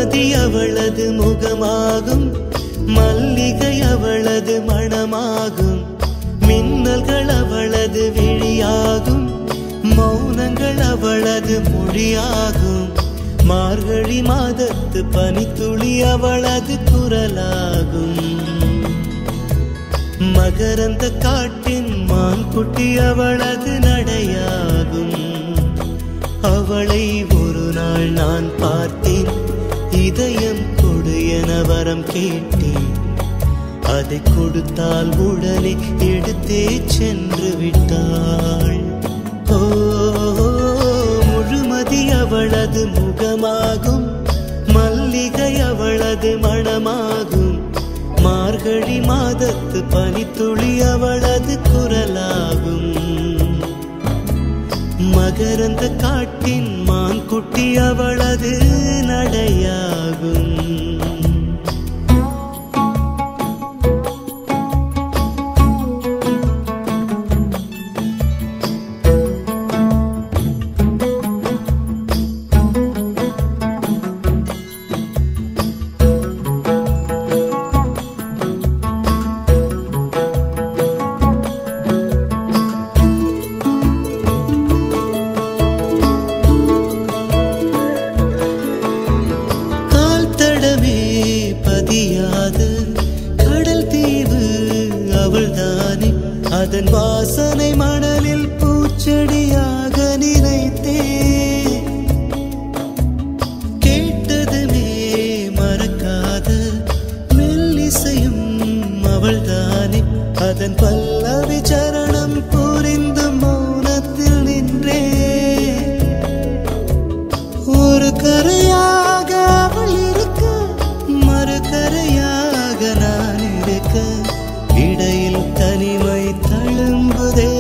முழுமதி அவளது முகமாகும் மல்லிகை அவளது மணமாகும் மின்னல்கள் அவளது விழியாகும் மௌனங்கள் அவளது மொழியாகும் மார்கழி மாதத்து பனித்துளி அவளது குரலாகும் மகரந்த காட்டின் மான்குட்டி அவளது நடையாகும் அவளை ஒரு நாள் நான் பார்த்தேன் இதயம் கொடு என வரம் கேட்டேன் அதை கொடுத்தால் உடனே எடுத்தே சென்று விட்டாள் ஓ முழுமதி அவளது முகமாகும் மல்லிகை அவளது மணமாகும் மார்கழி மாதத்து பனித்துளி அவளது குரலாகும் மகரந்த காட்டின் மான்குட்டி அவளது நடையாகும் கால் தடமே பதியாத கடல் தீவு அவள்தானே அதன் வாசனை மணலில் பூச்செடியாக நினைத்தே கேட்டதுமே மறக்காத மெல்லிசையும் அவள்தானே அதன் பல்லவி சரணம் புரிந்து மௌனத்தில் நின்றே ஒரு கரையாக அவள் இருக்க மறு கரையாக நான் இருக்க இடையில் தனிமை தழும்புதே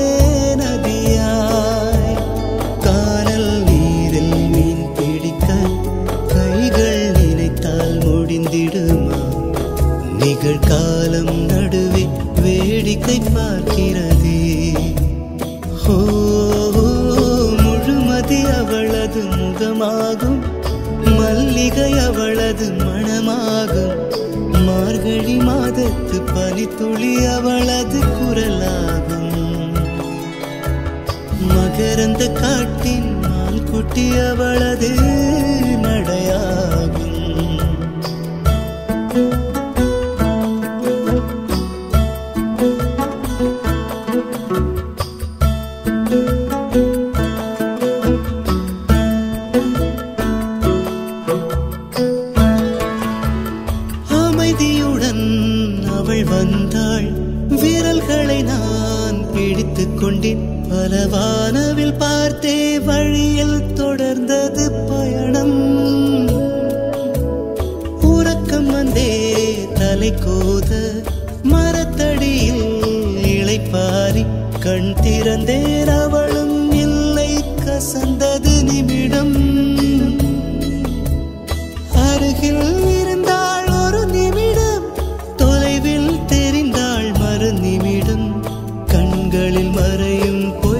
நதியாய் கானல் நீரில் மீன் பிடிக்க கைகள் நினைத்தால் முடிந்திடுமா நிகழ்காலம் நடுவே வேடிக்கை பார்க்கிறதே ஓ முழுமதி அவளது முகமாகும் மல்லிகை அவளது மணமாகும் மார்கழி மாதத்து பனித்துளி அவளது குரலாகும் மகரந்த காட்டின் மால் குட்டி அவளது நடையாகும் அமைதியுடன் அவள் வந்தாள் விரல்களை நான் பிடித்துக் கொண்டேன் பல வானவில் பார்த்தே வழியில் தொடர்ந்தது பயணம் உறக்கம் வந்தே தலை கோத மரத்தடியில் இளைப்பாரி கண் திறந்தேன் அவளும் இல்லை கசந்தது நிமிடம் அருகில் இருந்தாள் ஒரு நிமிடம் தொலைவில் தெரிந்தாள் மறு நிமிடம் கண்களில் மறையும்